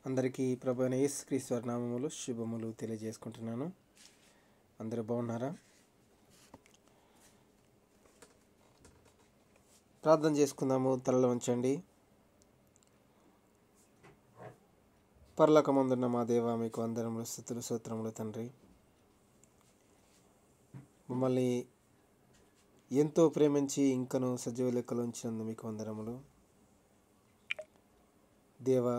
అందరికీ ప్రభు అయిన యేసుక్రీస్తు నామములు శుభములు తెలియజేసుకుంటున్నాను అందరూ బాగున్నారా ప్రార్థన చేసుకుందాము తలలో ఉంచండి పర్లకమందున్న మా దేవ మీకు అందరములు స్థుతులు సూత్రములు తండ్రి మమ్మల్ని ఎంతో ప్రేమించి ఇంకను సజీవ లెక్కలు ఉంచినందు మీకు వందరములు దేవా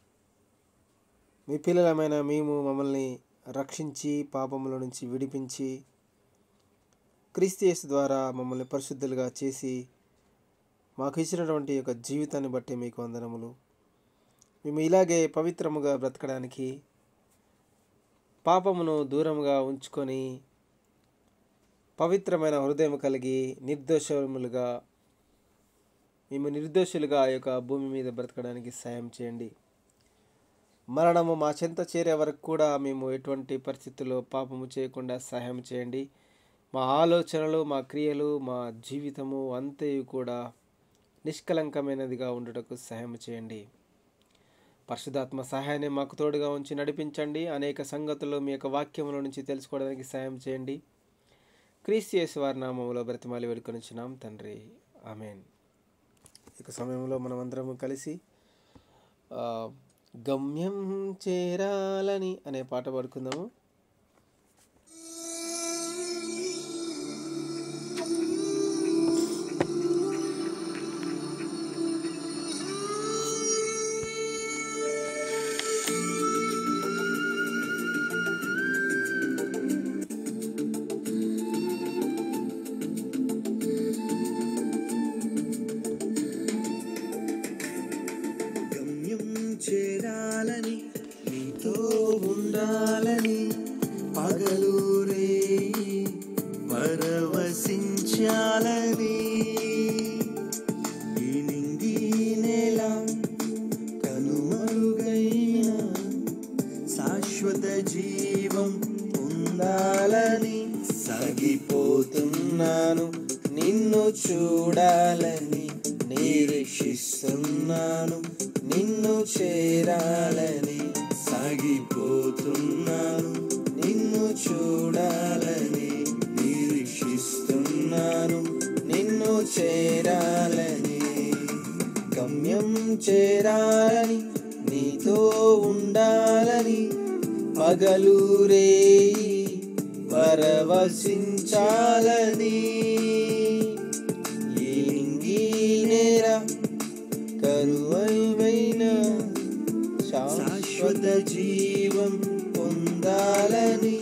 మీ పిల్లలమైన మేము మమ్మల్ని రక్షించి పాపముల నుంచి విడిపించి క్రీస్తు యేసు ద్వారా మమ్మల్ని పరిశుద్ధులుగా చేసి మాకు ఇచ్చినటువంటి యొక్క జీవితాన్ని బట్టి మీకు వందనములు మేము ఇలాగే పవిత్రముగా బ్రతకడానికి పాపమును దూరముగా ఉంచుకొని పవిత్రమైన హృదయం కలిగి నిర్దోషములుగా మేము నిర్దోషులుగా ఆ యొక్క భూమి మీద బ్రతకడానికి సాయం చేయండి మరణము మా చెంత చేరే వరకు కూడా మేము ఎటువంటి పరిస్థితుల్లో పాపము చేయకుండా సహాయం చేయండి మా ఆలోచనలు మా క్రియలు మా జీవితము అంతయు కూడా నిష్కలంకమైనదిగా ఉండుటకు సహాయం చేయండి పరిశుధాత్మ సహాయాన్ని మాకు తోడుగా ఉంచి నడిపించండి అనేక సంగతులు మీ యొక్క వాక్యముల నుంచి తెలుసుకోవడానికి సహాయం చేయండి క్రీస్తు యేసు వారి నామములో బ్రతిమాలి వేడుకొనిచ్చినాం తండ్రి ఆమెన్ ఇక సమయంలో మనమందరం కలిసి ఆ, గమ్యం చేరాలని అనే పాట పాడుకుందాము గమ్యం చేరాలని నీతో ఉండాలని పగలూరే పరవశించాలని ఈ నింగి నేల కనుమరుగైన శాశ్వత జీవం పొందాలని సాగిపోతున్నాను నిన్ను చూడాలని నిరీక్షిస్తున్నాను నిన్ను చేరాలని సాగిపోతున్నాను నిన్ను చూడాలని నిరీక్షిస్తున్నాను నిన్ను చేరాలని గమ్యం చేరాలని నీతో ఉండాలని పగలూరే పరవశించాలని ఇంగీనేర కరువైన శాశ్వత జీవం పొందాలని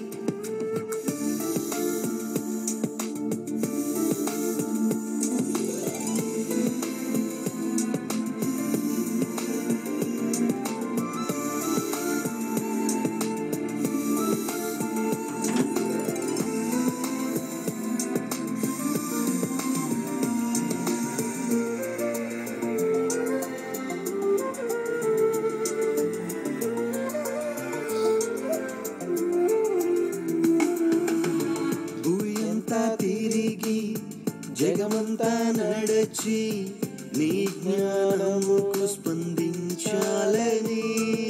భూయంతా తిరిగి జగమంతా నడచి నీ జ్ఞానముకు స్పందించాలని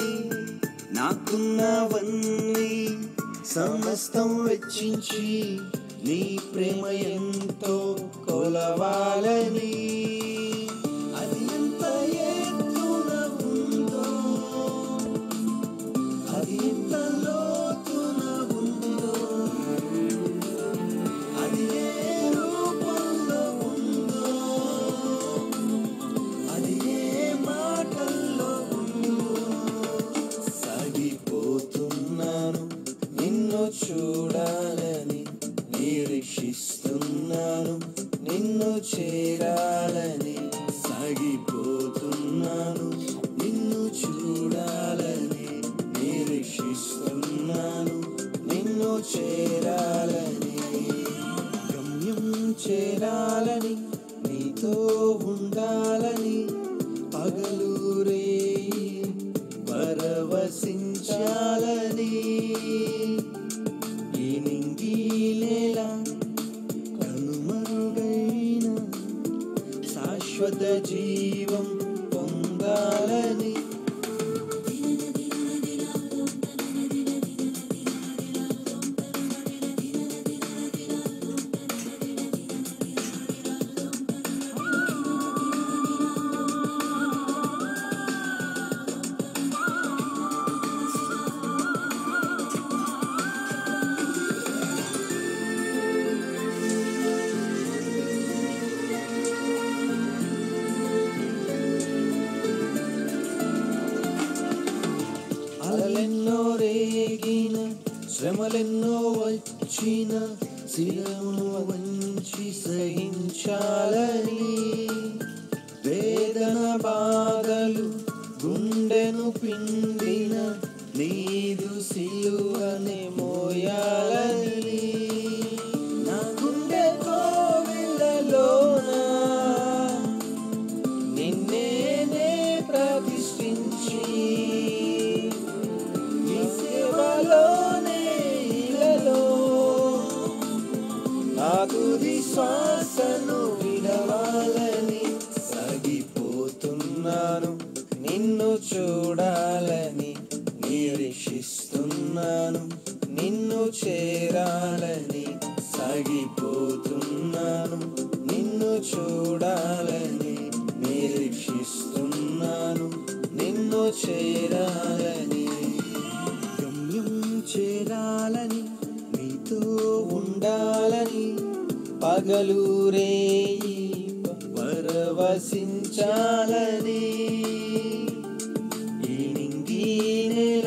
నాకున్నవన్నీ సమస్తం వెచ్చించి నీ ప్రేమ ఎంతో కొలవాలని అది ఎంత ఎత్తున ఉందో అది ఎంత లోతున ఉందో అది ఏ రూపంలో ఉందో అది ఏ మాటల్లో ఉందో సాగిపోతున్నాను నిన్ను చూడాలని నిరీక్షిస్తున్నాను నిన్ను చేరాలని సాగిపోతున్నాను నిన్ను చూడాలని నిరీక్షిస్తున్నాను నిన్ను చేరాలని గమ్యం చేరాలని నీతో ఉండాలని పగలూరే పరవశించాలని ఈ నింగి నేల కనుమరుగైన శాశ్వత జీవం పొందాలని దినదిన అలలెన్నో రేగిన శ్రమలెన్నో వచ్చిన శిరమును వంచి సహించాలని వేదన బాధలు గుండెను పిండిన నీదు సిలువనే మోయాలని నా గుండె కోవెలలోనా నిన్నేనే ప్రతిష్ఠించి నీ సేవలోనే ఇలలో నా తుది శ్వాసను విడవాలని సాగిపోతున్నాను నిన్ను చూడాలని నిరీక్షిస్తున్నాను నిన్ను చేరాలని సాగిపోతున్నాను నిన్ను చూడాలని నిరీక్షిస్తున్నాను నిన్ను చేరాలని గమ్యం చేరాలని నీతో ఉండాలని పగలు రేయి పరవశించాలని ఈ నింగి నెల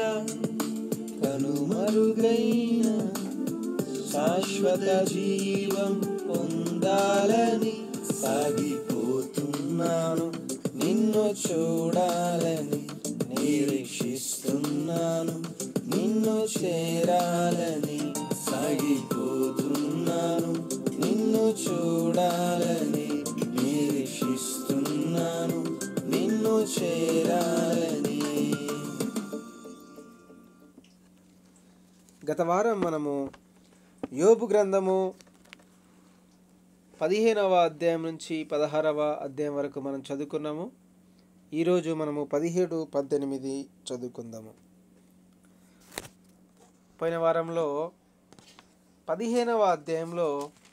కనుమరుగైన శాశ్వత జీవం పొందాలని సాగిపోతున్నాను నిన్ను చూడాలని నిరీక్షిస్తున్నాను నిన్ను చేరాలని సాగిపోతున్నాను నిన్ను చూడాలని నిరీక్షిస్తున్నాను నిన్ను చేరాలని గత వారం మనము యోబు గ్రంథము పదిహేనవ అధ్యాయం నుంచి పదహారవ అధ్యాయం వరకు మనం చదువుకున్నాము ఈరోజు మనము పదిహేడు పద్దెనిమిది చదువుకుందాము పోయిన వారంలో పదిహేనవ అధ్యాయంలో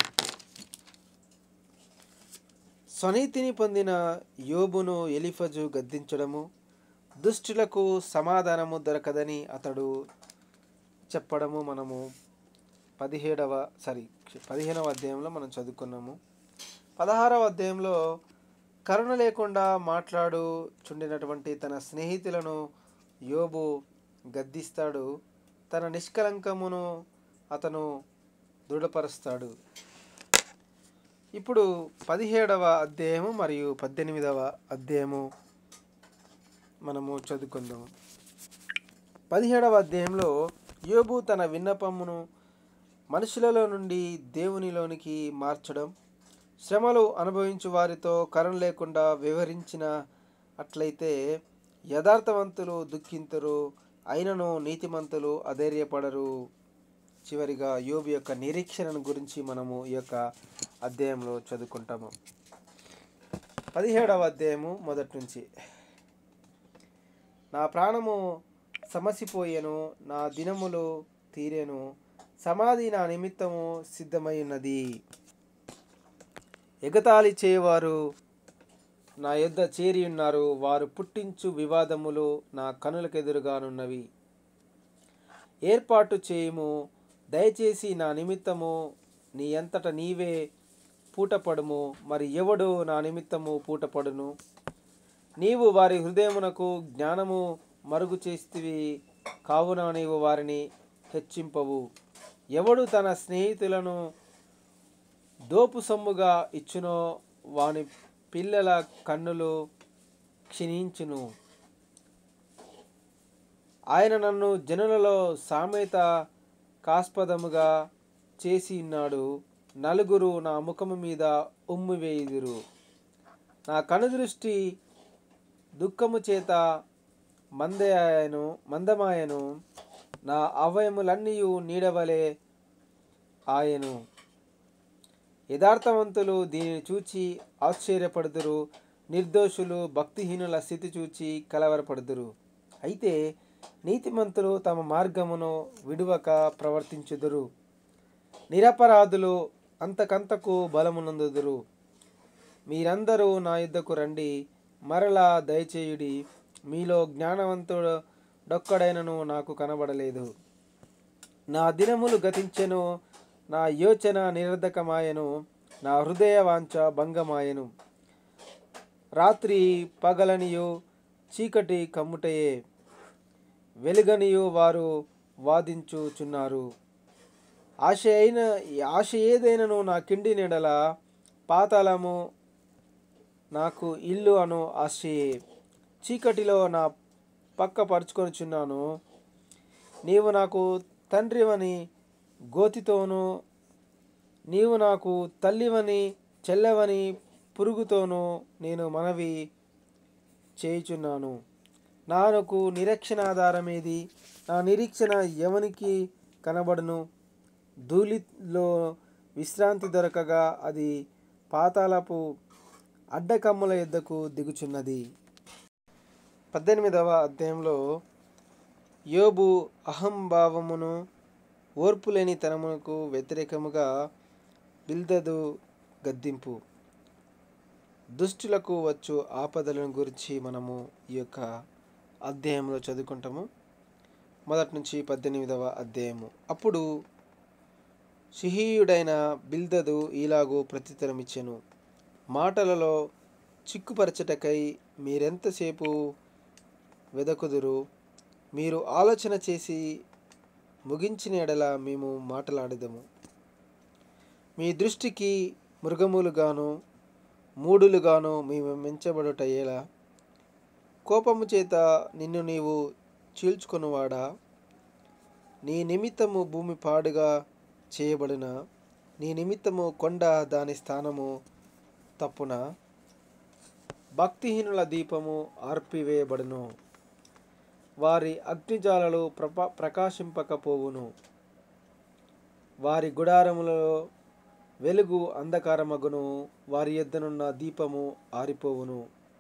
స్వనీతిని పొందిన యోబును ఎలిఫజు గద్దించడము దుష్టులకు సమాధానము దొరకదని అతడు చెప్పడము మనము పదిహేడవ సారీ పదిహేనవ అధ్యాయంలో మనం చదువుకున్నాము పదహారవ అధ్యాయంలో కరుణ లేకుండా మాట్లాడు చుండినటువంటి తన స్నేహితులను యోబు గద్దిస్తాడు తన నిష్కలంకమును అతను దృఢపరుస్తాడు ఇప్పుడు పదిహేడవ అధ్యాయము మరియు పద్దెనిమిదవ అధ్యాయము మనము చదువుకుందాము పదిహేడవ అధ్యాయంలో యోబు తన విన్నపమును మనుషులలో నుండి దేవునిలోనికి మార్చడం శ్రమలు అనుభవించు వారితో కరుణ లేకుండా వివరించిన అట్లయితే యథార్థవంతులు దుఃఖింతురు అయినను నీతిమంతులు అధైర్యపడరు చివరిగా యోబు యొక్క నిరీక్షణను గురించి మనము ఈ యొక్క అధ్యాయంలో చదువుకుంటాము పదిహేడవ అధ్యాయము మొదటి నుంచి నా ప్రాణము సమసిపోయెను నా దినములు తీరెను సమాధి నా నిమిత్తము సిద్ధమై ఉన్నది ఎగతాళి చేయవారు నా యొద్ద చేరి ఉన్నారు వారు పుట్టించు వివాదములు నా కనులకెదురుగానున్నవి ఏర్పాటు చేయుము దయచేసి నా నిమిత్తము నీ అంతట నీవే పూటపడుము మరి ఎవడు నా నిమిత్తము పూటపడును నీవు వారి హృదయమునకు జ్ఞానము మరుగు చేస్తివి కావున నీవు వారిని హెచ్చింపవు ఎవడు తన స్నేహితులను దోపు సొమ్ముగా ఇచ్చునో వాని పిల్లల కన్నులు క్షీణించును ఆయన నన్ను జనులలో సామెత కాస్పదముగా చేసి ఉన్నాడు నలుగురు నా ముఖము మీద ఉమ్ము వేయుదురు నా కనుదృష్టి దుఃఖము చేత మందయాయను మందమాయను నా అవయములన్నీ నీడవలే ఆయను యథార్థవంతులు దీనిని చూచి ఆశ్చర్యపడుదురు నిర్దోషులు భక్తిహీనుల స్థితి చూచి కలవరపడుదురు అయితే నీతిమంతులు తమ మార్గమును విడువక ప్రవర్తించుదురు నిరపరాధులు అంతకంతకు బలమునందుదురు మీరందరూ నా యుద్ధకు రండి మరలా దయచేయుడి మీలో జ్ఞానవంతుడు డొక్కడైనను నాకు కనబడలేదు నా దినములు గతించెను నా యోచన నిరర్ధకమాయను నా హృదయ వాంఛ భంగమాయను రాత్రి పగలనియు చీకటి కమ్ముటయే వెలుగనియు వారు వాదించుచున్నారు ఆశ అయిన ఆశ ఏదైనను నా కిండి నెడల పాతాళము నాకు ఇల్లు అను ఆశయే చీకటిలో నా పక్క పరుచుకొనిచున్నాను నీవు నాకు తండ్రివని గోతితోనూ నీవు నాకు తల్లివని చెల్లెవని పురుగుతోనూ నేను మనవి చేయుచున్నాను నాకు నిరీక్షణ ఆధారమేది నా నిరీక్షణ ఎవనికి కనబడును ధూళిలో విశ్రాంతి దొరకగా అది పాతాళపు అడ్డకమ్ముల యొద్దకు దిగుచున్నది పద్దెనిమిదవ అధ్యాయంలో యోబు అహంభావమును ఓర్పులేని తనమునకు వ్యతిరేకముగా బిల్దదు గద్దింపు దుష్టులకు వచ్చు ఆపదలను గురించి మనము ఈ యొక్క అధ్యాయంలో చదువుకుంటాము మొదటి నుంచి పద్దెనిమిదవ అధ్యాయము అప్పుడు సిహీయుడైన బిల్దదు ఈలాగు ప్రత్యుత్తరం ఇచ్చెను మాటలలో చిక్కుపరచటకై మీరెంతసేపు వెదకుదురు మీరు ఆలోచన చేసి ముగించిన ఎడల మేము మాట్లాడదము మీ దృష్టికి మృగములుగాను మూడులుగాను మేము మెంచబడుట ఎలా కోపము చేత నిన్ను నీవు చీల్చుకొనువాడా నీ నిమిత్తము భూమి పాడుగా చేయబడిన నీ నిమిత్తము కొండ దాని స్థానము తప్పున భక్తిహీనుల దీపము ఆర్పివేయబడును వారి అగ్నిజాలలు ప్రప ప్రకాశింపకపోవును వారి గుడారములలో వెలుగు అంధకారమగును వారి యొద్దనున్న దీపము ఆరిపోవును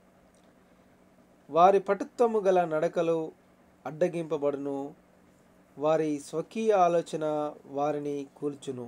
వారి పటుత్వము గల నడకలు అడ్డగింపబడును వారి స్వకీయ ఆలోచన వారిని కూల్చును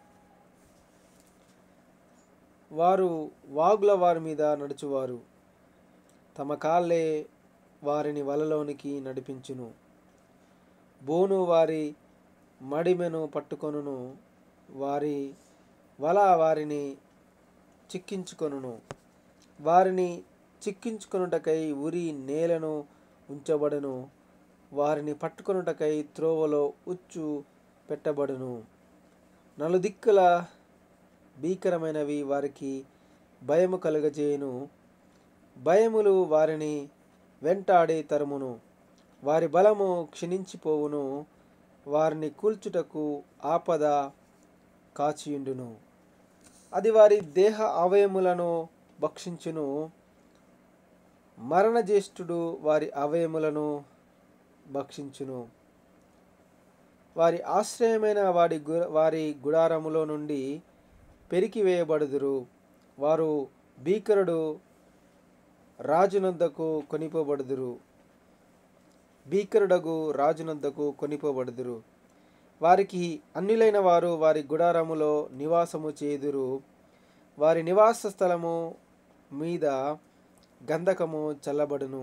వారు వాగుల వారి మీద నడుచువారు తమ కాళ్ళే వారిని వలలోనికి నడిపించును బోను వారి మడిమెను పట్టుకొనును వారి వల వారిని చిక్కించుకొనును వారిని చిక్కించుకొనుటకై ఉరి నేలను ఉంచబడును వారిని పట్టుకొనుటకై త్రోవలో ఉచ్చు పెట్టబడును నలుదిక్కుల భీకరమైనవి వారికి భయము కలుగజేయును భయములు వారిని వెంటాడి తరుమును వారి బలము క్షీణించిపోవును వారిని కూల్చుటకు ఆపద కాచియుండును అది వారి దేహ అవయములను భక్షించును మరణజ్యేష్ఠుడు వారి అవయములను భక్షించును వారి ఆశ్రయమైన వాడి గు వారి గుడారములో నుండి పెరికివేయబడుదురు వారు భీకరుడు రాజునొద్దకు కొనిపోబడుదురు భీకరుడగు రాజునొద్దకు కొనిపోబడుదురు వారికి అన్యులైన వారు వారి గుడారములో నివాసము చేదురు వారి నివాస స్థలము మీద గంధకము చల్లబడును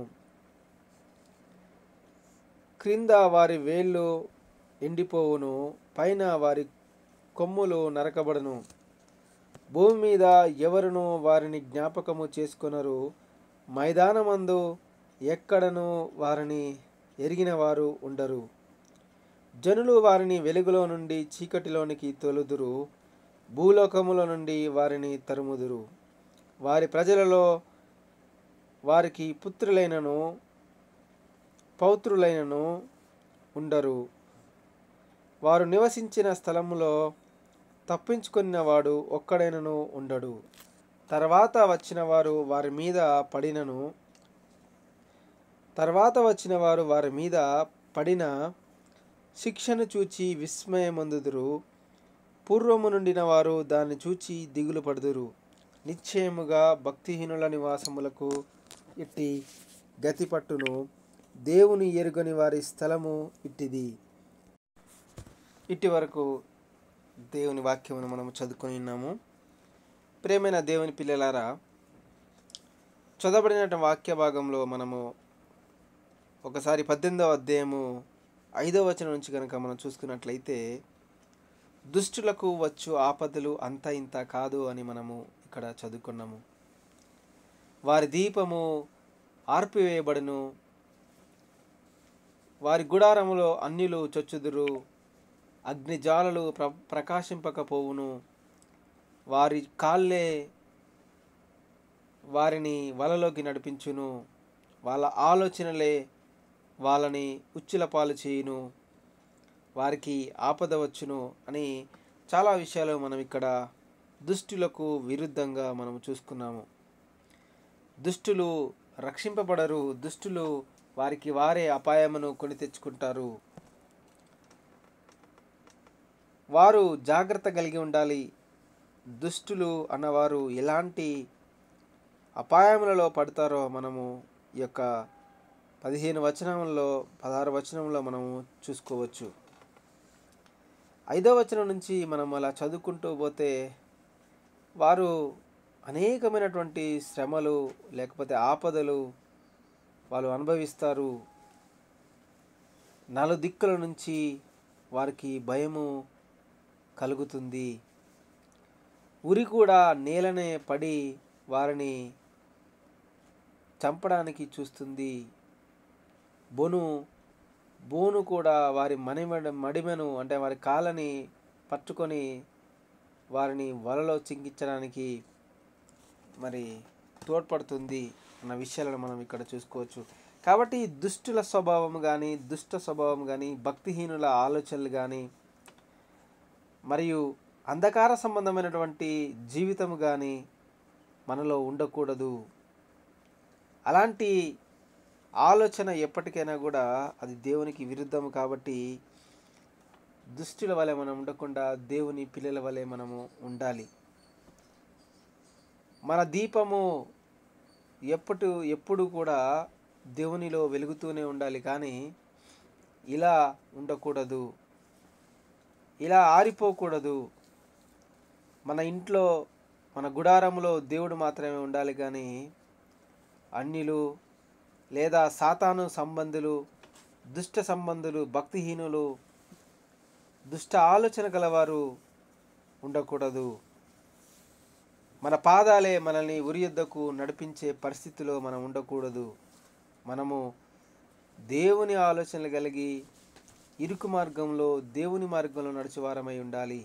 క్రింద వారి వేళ్ళు ఎండిపోవును పైన వారి కొమ్ములు నరకబడును భూమి మీద ఎవరును వారిని జ్ఞాపకము చేసుకొనరు మైదానమందు ఎక్కడను వారిని ఎరిగిన వారు ఉండరు జనులు వారిని వెలుగులో నుండి చీకటిలోనికి తొలుదురు భూలోకముల నుండి వారిని తరుముదురు వారి ప్రజలలో వారికి పుత్రులైనను పౌత్రులైనను ఉండరు వారు నివసించిన స్థలములో తప్పించుకున్నవాడు ఒక్కడైనను ఉండడు తర్వాత వచ్చిన వారు వారి మీద పడినను తర్వాత వచ్చిన వారు వారి మీద పడిన శిక్షను చూచి విస్మయమందుదురు పూర్వము నుండిన వారు దాన్ని చూచి దిగులు పడుదురు నిశ్చయముగా భక్తిహీనుల నివాసములకు ఇట్టి గతి పట్టును దేవుని ఎరుగని వారి స్థలము ఇట్టిది ఇట్టి వరకు దేవుని వాక్యమును మనము చదువుకొని ఉన్నాము ప్రేమైన దేవుని పిల్లలారా చదవబడిన వాక్య భాగంలో మనము ఒకసారి పద్దెనిమిదవ అధ్యాయము ఐదవ వచనం నుంచి కనుక మనం చూసుకున్నట్లయితే దుష్టులకు వచ్చు ఆపదలు అంత ఇంత కాదు అని మనము ఇక్కడ చదువుకున్నాము వారి దీపము ఆర్పివేయబడును వారి గుడారములో అన్యులు చొచ్చుదురు అగ్నిజాలలు ప్ర ప్రకాశింపకపోవును వారి కాళ్ళే వారిని వలలోకి నడిపించును వాళ్ళ ఆలోచనలే వాళ్ళని ఉచ్చుల పాలు చేయును వారికి ఆపద వచ్చును అని చాలా విషయాలు మనం ఇక్కడ దుష్టులకు విరుద్ధంగా మనం చూసుకున్నాము దుష్టులు రక్షింపబడరు దుష్టులు వారికి వారే అపాయమును కొని తెచ్చుకుంటారు వారు జాగ్రత్త కలిగి ఉండాలి దుష్టులు అన్నవారు ఎలాంటి అపాయములలో పడతారో మనము ఈ యొక్క పదిహేను వచనంలో పదహారు వచనంలో మనము చూసుకోవచ్చు ఐదో వచనం నుంచి మనం అలా చదువుకుంటూ పోతే వారు అనేకమైనటువంటి శ్రమలు లేకపోతే ఆపదలు వాళ్ళు అనుభవిస్తారు నలుదిక్కుల నుంచి వారికి భయము కలుగుతుంది ఉరి కూడా నేలనే పడి వారిని చంపడానికి చూస్తుంది బోను బోను కూడా వారి మణిమడ మడిమెను అంటే వారి కాళ్ళని పట్టుకొని వారిని వలలో చింకించడానికి మరి తోడ్పడుతుంది అన్న విషయాలను మనం ఇక్కడ చూసుకోవచ్చు కాబట్టి దుష్టుల స్వభావం కానీ దుష్ట స్వభావం కానీ భక్తిహీనుల ఆలోచనలు కానీ మరియు అంధకార సంబంధమైనటువంటి జీవితం కానీ మనలో ఉండకూడదు అలాంటి ఆలోచన ఎప్పటికైనా కూడా అది దేవునికి విరుద్ధం కాబట్టి దుష్టుల వలె మనం ఉండకుండా దేవుని పిల్లల వలె మనము ఉండాలి మన దీపము ఎప్పుడు ఎప్పుడు కూడా దేవునిలో వెలుగుతూనే ఉండాలి కానీ ఇలా ఉండకూడదు ఇలా ఆరిపోకూడదు మన ఇంట్లో మన గుడారములో దేవుడు మాత్రమే ఉండాలి కానీ అన్యులు లేదా సాతాను సంబంధులు దుష్ట సంబంధులు భక్తిహీనులు దుష్ట ఆలోచన గలవారు ఉండకూడదు మన పాదాలే మనల్ని ఉరి యొద్దకు నడిపించే పరిస్థితిలో మనం ఉండకూడదు మనము దేవుని ఆలోచనలు కలిగి ఇరుకు మార్గంలో దేవుని మార్గంలో నడిచేవారమై ఉండాలి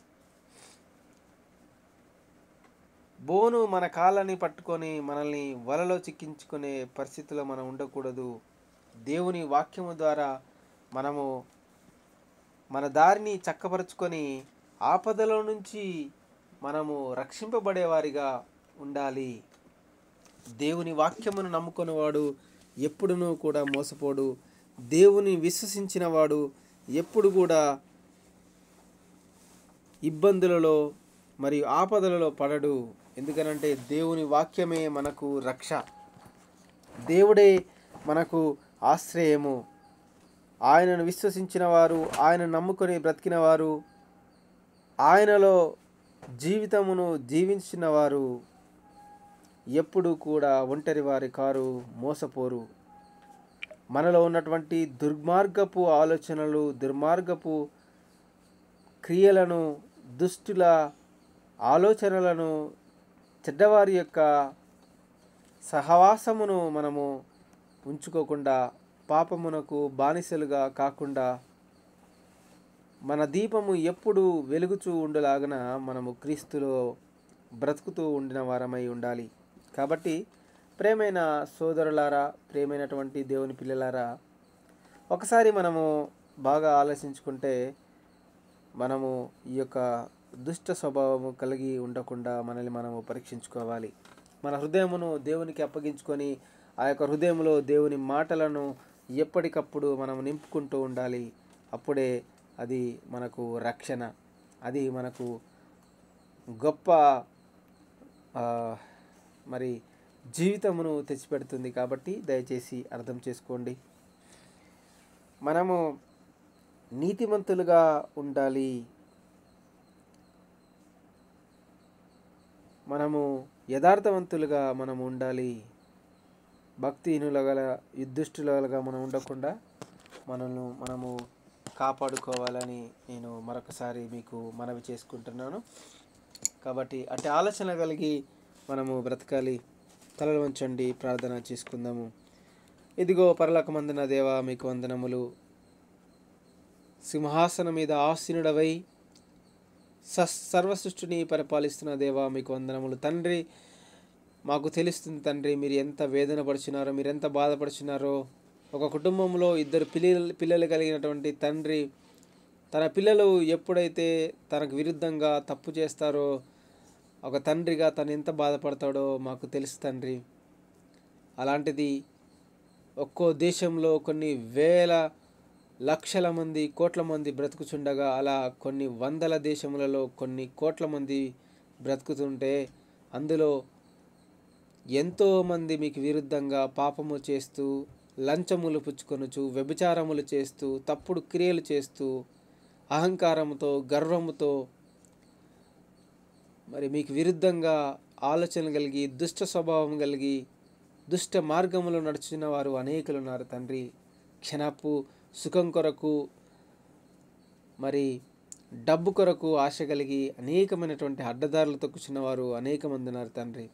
బోను మన కాళ్ళని పట్టుకొని మనల్ని వలలో చిక్కించుకునే పరిస్థితిలో మనం ఉండకూడదు దేవుని వాక్యము ద్వారా మనము మన దారిని చక్కపరుచుకొని ఆపదలో నుంచి మనము రక్షింపబడేవారిగా ఉండాలి దేవుని వాక్యమును నమ్ముకునేవాడు ఎప్పుడునూ కూడా మోసపోడు దేవుని విశ్వసించిన వాడు ఎప్పుడు కూడా ఇబ్బందులలో మరియు ఆపదలలో పడడు ఎందుకనంటే దేవుని వాక్యమే మనకు రక్ష దేవుడే మనకు ఆశ్రయము ఆయనను విశ్వసించిన వారు ఆయన నమ్ముకొని బ్రతికిన వారు ఆయనలో జీవితమును జీవించిన వారు ఎప్పుడు కూడా ఒంటరి వారి కారు మోసపోరు మనలో ఉన్నటువంటి దుర్మార్గపు ఆలోచనలు దుర్మార్గపు క్రియలను దుష్టుల ఆలోచనలను చెడ్డవారి యొక్క సహవాసమును మనము ఉంచుకోకుండా పాపమునకు బానిసలుగా కాకుండా మన దీపము ఎప్పుడు వెలుగుచూ ఉండలాగన మనము క్రీస్తులో బ్రతుకుతూ ఉండిన వారమై ఉండాలి కాబట్టి ప్రేమైన సోదరులారా ప్రేమైనటువంటి దేవుని పిల్లలారా ఒకసారి మనము బాగా ఆలోచించుకుంటే మనము ఈ యొక్క దుష్ట స్వభావము కలిగి ఉండకుండా మనల్ని మనము పరీక్షించుకోవాలి మన హృదయమును దేవునికి అప్పగించుకొని ఆ యొక్క హృదయంలో దేవుని మాటలను ఎప్పటికప్పుడు మనం నింపుకుంటూ ఉండాలి అప్పుడే అది మనకు రక్షణ అది మనకు గొప్ప ఆ, మరి జీవితమును తెచ్చిపెడుతుంది కాబట్టి దయచేసి అర్థం చేసుకోండి మనము నీతిమంతులుగా ఉండాలి మనము యథార్థవంతులుగా మనం ఉండాలి భక్తిహీనుల గల యుద్ధుష్టులుగా మనం ఉండకుండా మనల్ని మనము కాపాడుకోవాలని నేను మరొకసారి మీకు మనవి చేసుకుంటున్నాను కాబట్టి అటు ఆలోచన కలిగి మనము బ్రతకాలి తలలు వంచండి ప్రార్థన చేసుకుందాము ఇదిగో పరలోకమందున దేవా మీకు వందనములు సింహాసనం మీద ఆసీనుడవై స సర్వ సృష్టిని పరిపాలిస్తున్న దేవా మీకు వందనములు తండ్రి మాకు తెలుస్తుంది తండ్రి మీరు ఎంత వేదన పడుచున్నారో మీరు ఎంత బాధపడుచున్నారో ఒక కుటుంబంలో ఇద్దరు పిల్లలు పిల్లలు కలిగినటువంటి తండ్రి తన పిల్లలు ఎప్పుడైతే తనకు విరుద్ధంగా తప్పు చేస్తారో ఒక తండ్రిగా తను ఎంత బాధపడతాడో మాకు తెలుసు తండ్రి అలాంటిది ఒక్కో దేశంలో కొన్ని వేల లక్షల మంది కోట్ల మంది బ్రతుకుచుండగా అలా కొన్ని వందల దేశములలో కొన్ని కోట్ల మంది బ్రతుకుతుంటే అందులో ఎంతోమంది మీకు విరుద్ధంగా పాపము చేస్తూ లంచములు పుచ్చుకొనుచు వ్యభిచారములు చేస్తూ తప్పుడు క్రియలు చేస్తూ అహంకారముతో గర్వముతో మరి మీకు విరుద్ధంగా ఆలోచన కలిగి దుష్ట స్వభావం కలిగి దుష్ట మార్గములో నడుచున్న వారు అనేకులు ఉన్నారు తండ్రి క్షణపు సుఖం కొరకు మరి డబ్బు కొరకు ఆశ కలిగి అనేకమైనటువంటి అడ్డదారులు తొక్కుచున్న వారు అనేక మంది ఉన్నారు తండ్రి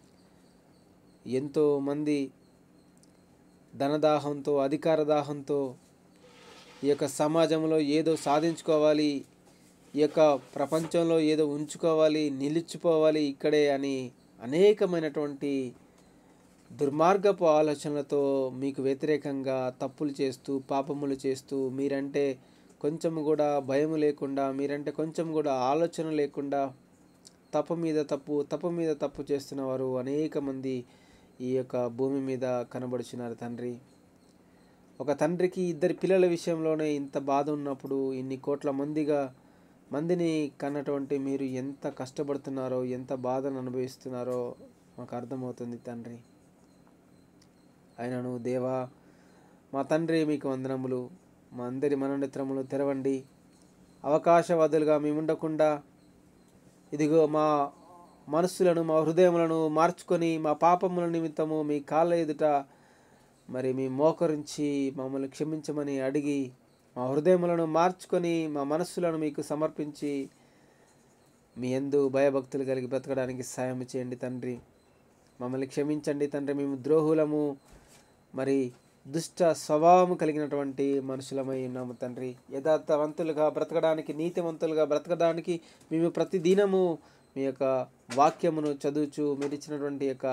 ఎంతో మంది ధనదాహంతో అధికార దాహంతో ఈ యొక్క సమాజంలో ఏదో సాధించుకోవాలి ఈ యొక్క ప్రపంచంలో ఏదో ఉంచుకోవాలి నిలిచిపోవాలి ఇక్కడే అని అనేకమైనటువంటి దుర్మార్గపు ఆలోచనలతో మీకు వ్యతిరేకంగా తప్పులు చేస్తూ పాపములు చేస్తూ మీరంటే కొంచెం కూడా భయం లేకుండా మీరంటే కొంచెం కూడా ఆలోచన లేకుండా తప్పు మీద తప్పు తప్పు మీద తప్పు చేస్తున్న వారు అనేక మంది ఈ యొక్క భూమి మీద కనబడుచున్నారు తండ్రి ఒక తండ్రికి ఇద్దరి పిల్లల విషయంలోనే ఇంత బాధ ఉన్నప్పుడు ఇన్ని కోట్ల మందిగా మందిని కన్నటువంటి మీరు ఎంత కష్టపడుతున్నారో ఎంత బాధను అనుభవిస్తున్నారో మాకు అర్థమవుతుంది తండ్రి అయినను దేవా మా తండ్రి మీకు వందనములు మా అందరి మనోనేత్రములు తెరవండి అవకాశవాదులుగా మేము ఉండకుండా ఇదిగో మా మనస్సులను మా హృదయములను మార్చుకొని మా పాపముల నిమిత్తము మీ కాళ్ళ ఎదుట మరి మీ మోకరించి మమ్మల్ని క్షమించమని అడిగి మా హృదయములను మార్చుకొని మా మనస్సులను మీకు సమర్పించి మీ ఎందు భయభక్తులు కలిగి బ్రతకడానికి సాయం చేయండి తండ్రి మమ్మల్ని క్షమించండి తండ్రి మేము ద్రోహులము మరి దుష్ట స్వభావము కలిగినటువంటి మనుషులమై ఉన్నాము తండ్రి యథార్థవంతులుగా బ్రతకడానికి నీతివంతులుగా బ్రతకడానికి మేము ప్రతి దినము మీ యొక్క వాక్యమును చదువుచు మీరు ఇచ్చినటువంటి యొక్క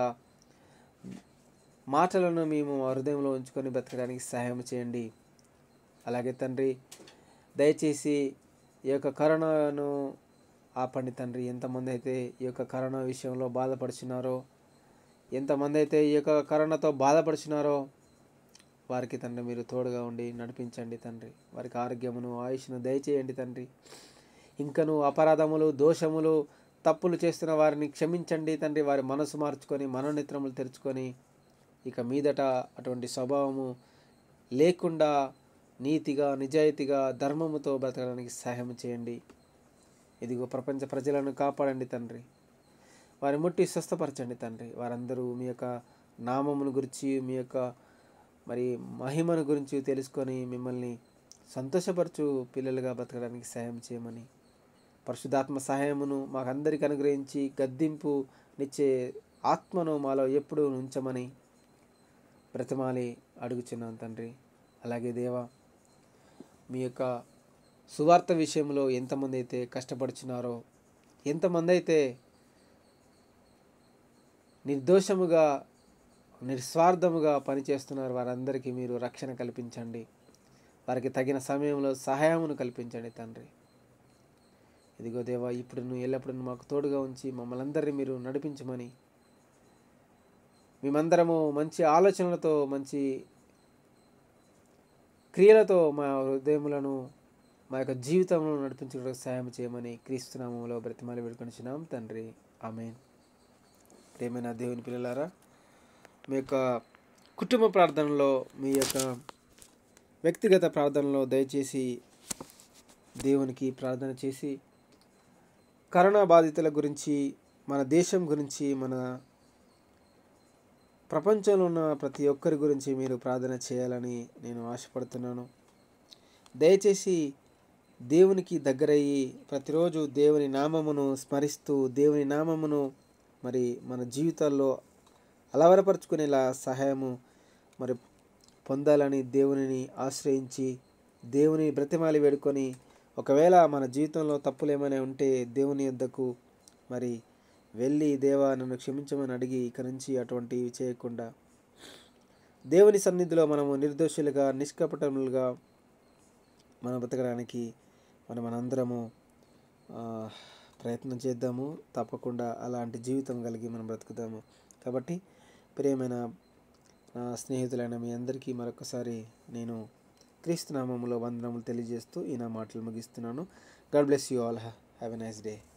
మాటలను మేము మా హృదయంలో ఉంచుకొని బ్రతకడానికి సహాయం చేయండి అలాగే తండ్రి దయచేసి ఈ యొక్క కరోనాను ఆపండి తండ్రి ఎంతమంది అయితే ఈ యొక్క కరోనా విషయంలో బాధపడుచున్నారో ఎంతమంది అయితే ఈ యొక్క కరోనాతో బాధపడుచున్నారో వారికి తండ్రి మీరు తోడుగా ఉండి నడిపించండి తండ్రి వారికి ఆరోగ్యమును ఆయుష్ను దయచేయండి తండ్రి ఇంకను అపరాధములు దోషములు తప్పులు చేస్తున్న వారిని క్షమించండి తండ్రి వారి మనసు మార్చుకొని మనోనేత్రములు తెరుచుకొని ఇక మీదట అటువంటి స్వభావము లేకుండా నీతిగా నిజాయితీగా ధర్మముతో బ్రతకడానికి సహాయం చేయండి ఇదిగో ప్రపంచ ప్రజలను కాపాడండి తండ్రి వారి ముట్టి స్వస్థపరచండి తండ్రి వారందరూ మీ యొక్క నామమును గురించి మీ యొక్క మరి మహిమను గురించి తెలుసుకొని మిమ్మల్ని సంతోషపరచు పిల్లలుగా బ్రతకడానికి సహాయం చేయమని పరిశుద్ధాత్మ సహాయమును మాకందరికి అనుగ్రహించి గద్దింపు నిచ్చే ఆత్మను మాలో ఎప్పుడూ ఉంచమని బ్రతమాలి అడుగుచున్నాను తండ్రి అలాగే దేవా మీ యొక్క సువార్త విషయంలో ఎంతమంది అయితే కష్టపడుచున్నారో ఎంతమంది అయితే నిర్దోషముగా నిస్వార్థముగా పనిచేస్తున్నారు వారందరికీ మీరు రక్షణ కల్పించండి వారికి తగిన సమయంలో సహాయమును కల్పించండి తండ్రి ఇదిగో దేవా ఇప్పుడు నువ్వు ఎల్లప్పుడూ మాకు తోడుగా ఉంచి మమ్మల్ని అందరినీ మీరు నడిపించమని మేమందరము మంచి ఆలోచనలతో మంచి క్రియలతో మా హృదయములను మా యొక్క జీవితంలో నడిపించడానికి సహాయం చేయమని క్రీస్తునామంలో బ్రతిమాలి వేడుకొనిచున్నాం తండ్రి ఆమెన్ ప్రేమైన దేవుని పిల్లలారా మీ యొక్క కుటుంబ ప్రార్థనలో మీ యొక్క వ్యక్తిగత ప్రార్థనలో దయచేసి దేవునికి ప్రార్థన చేసి కరోనా బాధితుల గురించి మన దేశం గురించి మన ప్రపంచంలో ఉన్న ప్రతి ఒక్కరి గురించి మీరు ప్రార్థన చేయాలని నేను ఆశపడుతున్నాను దయచేసి దేవునికి దగ్గరయ్యి ప్రతిరోజు దేవుని నామమును స్మరిస్తూ దేవుని నామమును మరి మన జీవితాల్లో అలవరపరుచుకునేలా సహాయము మరి పొందాలని దేవునిని ఆశ్రయించి దేవుని బ్రతిమాలి వేడుకొని ఒకవేళ మన జీవితంలో తప్పులు ఏమైనా ఉంటే దేవుని యొద్దకు మరి వెళ్ళి దేవా నన్ను క్షమించమని అడిగి ఇక నుంచి అటువంటివి చేయకుండా దేవుని సన్నిధిలో మనము నిర్దోషులుగా నిష్కపటములుగా మనం బ్రతకడానికి మనం మనందరము ఆ, ప్రయత్నం చేద్దాము తప్పకుండా అలాంటి జీవితం కలిగి మనం బ్రతుకుదాము కాబట్టి ప్రియమైన నా స్నేహితులైన మీ అందరికీ మరొకసారి నేను క్రీస్తు నామములో వందనములు తెలియజేస్తూ ఈ నా మాటలు ముగిస్తున్నాను God bless you all have a nice day